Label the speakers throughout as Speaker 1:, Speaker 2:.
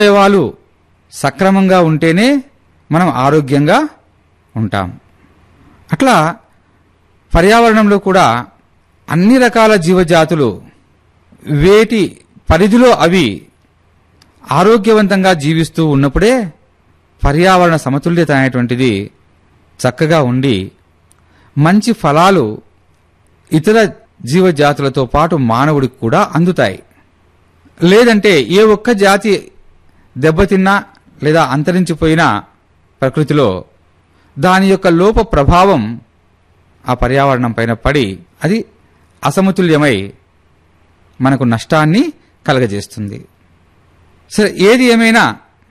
Speaker 1: అవయవాలు సక్రమంగా ఉంటేనే మనం ఆరోగ్యంగా ఉంటాం అట్లా పర్యావరణంలో కూడా అన్ని రకాల జీవజాతులు వేటి పరిధిలో అవి ఆరోగ్యవంతంగా జీవిస్తూ ఉన్నప్పుడే పర్యావరణ సమతుల్యత అనేటువంటిది చక్కగా ఉండి మంచి ఫలాలు ఇతర జీవజాతులతో పాటు మానవుడికి కూడా అందుతాయి లేదంటే ఏ ఒక్క జాతి దెబ్బతిన్నా లేదా అంతరించిపోయినా ప్రకృతిలో దాని యొక్క లోప ప్రభావం ఆ పర్యావరణం పైన పడి అది అసమతుల్యమై మనకు నష్టాన్ని కలగజేస్తుంది సరే ఏది ఏమైనా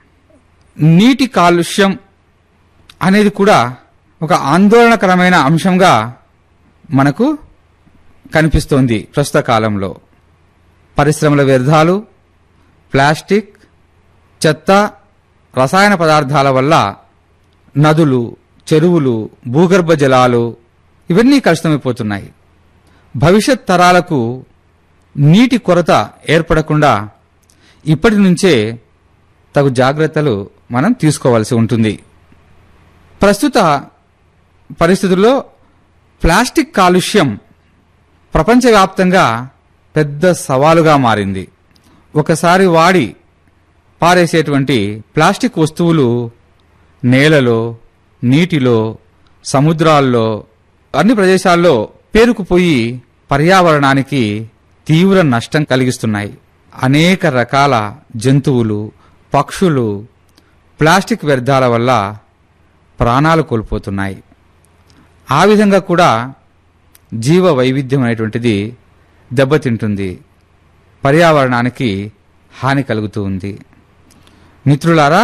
Speaker 1: నీటి కాలుష్యం అనేది కూడా ఒక ఆందోళనకరమైన అంశంగా మనకు కనిపిస్తోంది ప్రస్తుత కాలంలో పరిశ్రమల వ్యర్థాలు ప్లాస్టిక్ చెత్త రసాయన పదార్థాల వల్ల నదులు చెరువులు భూగర్భ జలాలు ఇవన్నీ కలుషితమైపోతున్నాయి భవిష్యత్ తరాలకు నీటి కొరత ఏర్పడకుండా ఇప్పటి నుంచే తగు జాగ్రత్తలు మనం తీసుకోవాల్సి ఉంటుంది ప్రస్తుత పరిస్థితుల్లో ప్లాస్టిక్ కాలుష్యం ప్రపంచవ్యాప్తంగా పెద్ద సవాలుగా మారింది ఒకసారి వాడి పారేసేటువంటి ప్లాస్టిక్ వస్తువులు నేలలో నీటిలో సముద్రాల్లో అన్ని ప్రదేశాల్లో పేరుకుపోయి పర్యావరణానికి తీవ్ర నష్టం కలిగిస్తున్నాయి అనేక రకాల జంతువులు పక్షులు ప్లాస్టిక్ వ్యర్థాల వల్ల ప్రాణాలు కోల్పోతున్నాయి ఆ విధంగా కూడా జీవ వైవిధ్యం అనేటువంటిది దెబ్బతింటుంది పర్యావరణానికి హాని కలుగుతూ ఉంది మిత్రులారా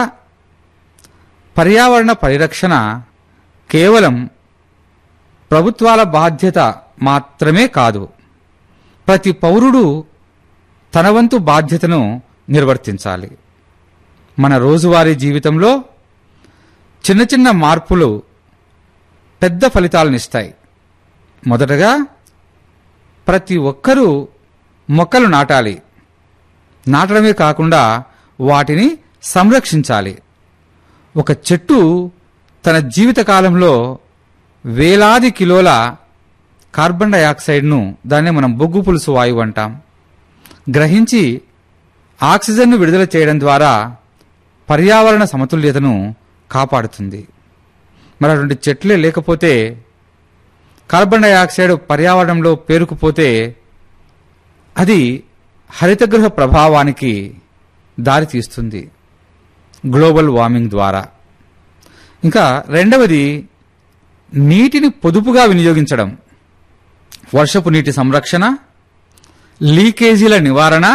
Speaker 1: పర్యావరణ పరిరక్షణ కేవలం ప్రభుత్వాల బాధ్యత మాత్రమే కాదు ప్రతి పౌరుడు తన వంతు బాధ్యతను నిర్వర్తించాలి మన రోజువారీ జీవితంలో చిన్న చిన్న మార్పులు పెద్ద ఫలితాలనిస్తాయి మొదటగా ప్రతి ఒక్కరూ మొక్కలు నాటాలి నాటడమే కాకుండా వాటిని సంరక్షించాలి ఒక చెట్టు తన జీవితకాలంలో వేలాది కిలోల కార్బన్ డయాక్సైడ్ను దాన్ని మనం బొగ్గు పులుసు వాయువు అంటాం గ్రహించి ఆక్సిజన్ను విడుదల చేయడం ద్వారా పర్యావరణ సమతుల్యతను కాపాడుతుంది మరి అటువంటి చెట్లే లేకపోతే కార్బన్ డయాక్సైడ్ పర్యావరణంలో పేరుకుపోతే అది హరితగృహ ప్రభావానికి దారితీస్తుంది గ్లోబల్ వార్మింగ్ ద్వారా ఇంకా రెండవది నీటిని పొదుపుగా వినియోగించడం వర్షపు నీటి సంరక్షణ లీకేజీల నివారణ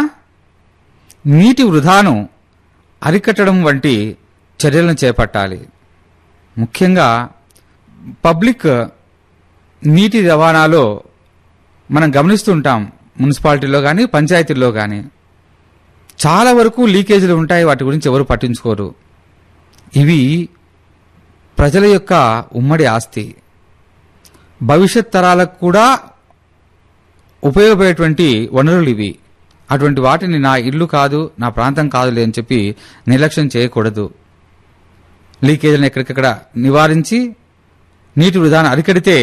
Speaker 1: నీటి వృధాను అరికట్టడం వంటి చర్యలను చేపట్టాలి ముఖ్యంగా పబ్లిక్ నీటి రవాణాలో మనం గమనిస్తుంటాం మున్సిపాలిటీలో కానీ పంచాయతీల్లో కానీ చాలా వరకు లీకేజీలు ఉంటాయి వాటి గురించి ఎవరు పట్టించుకోరు ఇవి ప్రజల యొక్క ఉమ్మడి ఆస్తి భవిష్యత్ తరాలకు కూడా ఉపయోగపడేటువంటి వనరులు ఇవి అటువంటి వాటిని నా ఇల్లు కాదు నా ప్రాంతం కాదులే అని చెప్పి నిర్లక్ష్యం చేయకూడదు లీకేజీలను ఎక్కడికక్కడ నివారించి నీటి వృధాను అరికడితే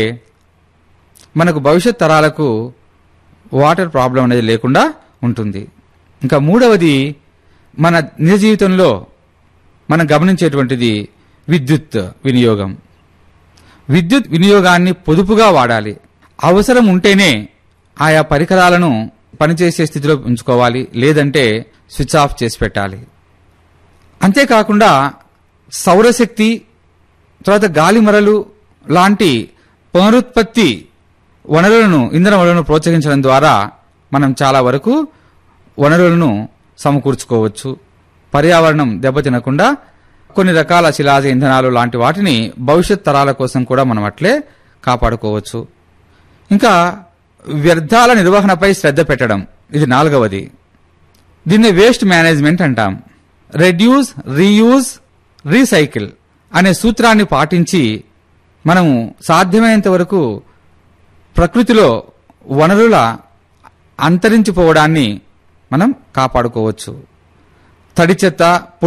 Speaker 1: మనకు భవిష్యత్ తరాలకు వాటర్ ప్రాబ్లం అనేది లేకుండా ఉంటుంది ఇంకా మూడవది మన నిజ జీవితంలో మనం గమనించేటువంటిది విద్యుత్ వినియోగం విద్యుత్ వినియోగాన్ని పొదుపుగా వాడాలి అవసరం ఉంటేనే ఆయా పరికరాలను పనిచేసే స్థితిలో ఉంచుకోవాలి లేదంటే స్విచ్ ఆఫ్ చేసి పెట్టాలి అంతేకాకుండా సౌరశక్తి తర్వాత గాలి మరలు లాంటి పునరుత్పత్తి వనరులను ఇంధన వనరులను ప్రోత్సహించడం ద్వారా మనం చాలా వరకు వనరులను సమకూర్చుకోవచ్చు పర్యావరణం దెబ్బతినకుండా కొన్ని రకాల శిలాజ ఇంధనాలు లాంటి వాటిని భవిష్యత్ తరాల కోసం కూడా మనం అట్లే కాపాడుకోవచ్చు ఇంకా వ్యర్థాల నిర్వహణపై శ్రద్ధ పెట్టడం ఇది నాలుగవది దీన్ని వేస్ట్ మేనేజ్మెంట్ అంటాం రెడ్యూస్ రీయూజ్ రీసైకిల్ అనే సూత్రాన్ని పాటించి మనము సాధ్యమైనంత వరకు ప్రకృతిలో వనరుల అంతరించిపోవడాన్ని మనం కాపాడుకోవచ్చు తడి చెత్త